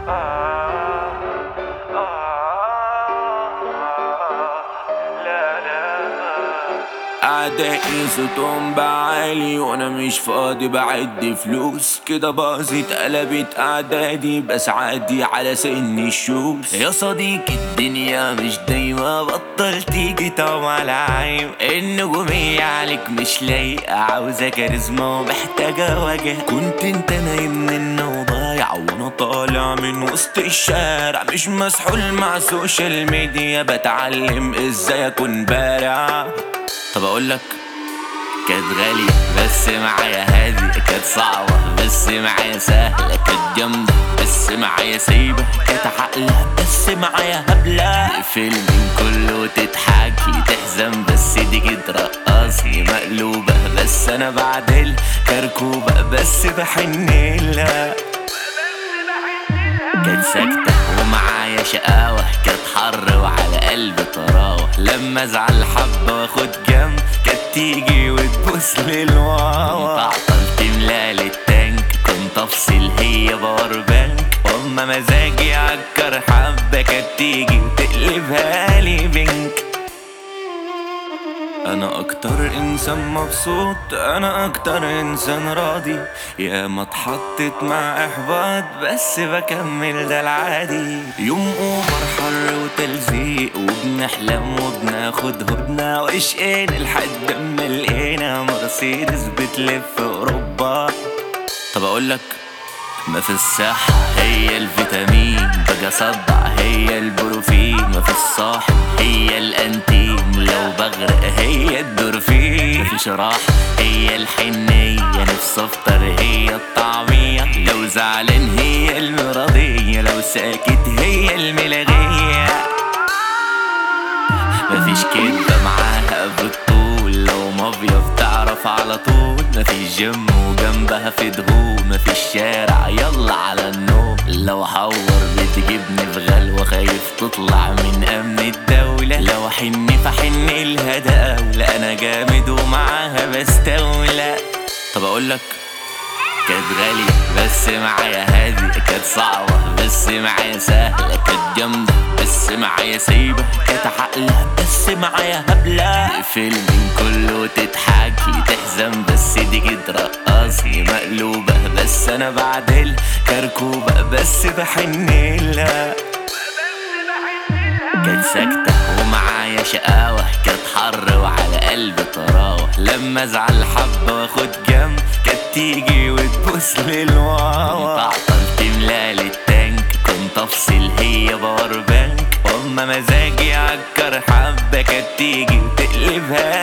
أعدائي صوتهم بعالي وأنا مش فاضي بعد فلوس كده باظت قلبت أعدادي بس عادي على سن الشوز يا صديقي الدنيا مش دايما بطل تيجي طبعا العيب النجومية عليك مش لايقة عاوزة كاريزما ومحتاجة وجه كنت انت نايم من وضايع وانا طالع من وسط الشارع مش مسحول مع السوشيال ميديا بتعلم ازاي اكون بارع طب اقول لك كانت غالية بس معايا هادي كانت صعبة بس معايا سهلة كانت جامدة بس معايا سايبة كانت عقلة بس معايا هبلة فيلم كله تضحكي تحزن بس دي كده رقاصي مقلوبة بس انا بعدل كركوبة بس بحن لها كانت ساكتة ومعايا شقاوة كانت حر وعلى قلبي طراوة لما ازعل حبة واخد جنب كانت تيجي وتبوس للواوا تعطل تملالي التانك كنت افصل هي باور بانك واما مزاجي عكر حبة كانت تيجي وتقلبها لي بنك انا اكتر انسان مبسوط انا اكتر انسان راضي يا ما اتحطت مع احباط بس بكمل ده العادي يوم اوفر حر وتلزيق وبنحلم وبناخد هدنة واشقين لحد ما لقينا مرسيدس بتلف اوروبا طب اقول لك ما في الصحة هي الفيتامين بقى صدع هي البروفين ما في الصاحب هي الانتيم لو بغرق هي الدورفين مفيش راحة هي الحنية نفس افطر هي الطعمية لو زعلان هي المرضية لو ساكت هي الملغية مفيش كدبة معاها بالطول لو مافيا بتعرف على طول مفيش جيم وجنبها في دهون مفيش شارع يلا على النوم لو حور بتجيبني في غلوة خايف تطلع من أمن الدولة لو حن فحن لها دولة أنا جامد ومعاها بستولى طب أقولك كانت غالية بس معايا هادي كانت صعبة بس معايا سهلة كانت جامدة بس معايا سايبة كانت عقلة بس معايا هبلة فيلم كله تضحكي تحزن بس دي كده رقاصي مقلوبة بس أنا بعدل كركوبة بس بحن لها كانت ساكتة ومعايا شقاوة كانت حر وعلى قلبي طراوة لما ازعل حبة واخد جنب كانت تيجي وتبوس للواوا تعطل تملالي التانك كنت افصل هي باور بانك واما مزاجي عكر حبة كانت تيجي وتقلبها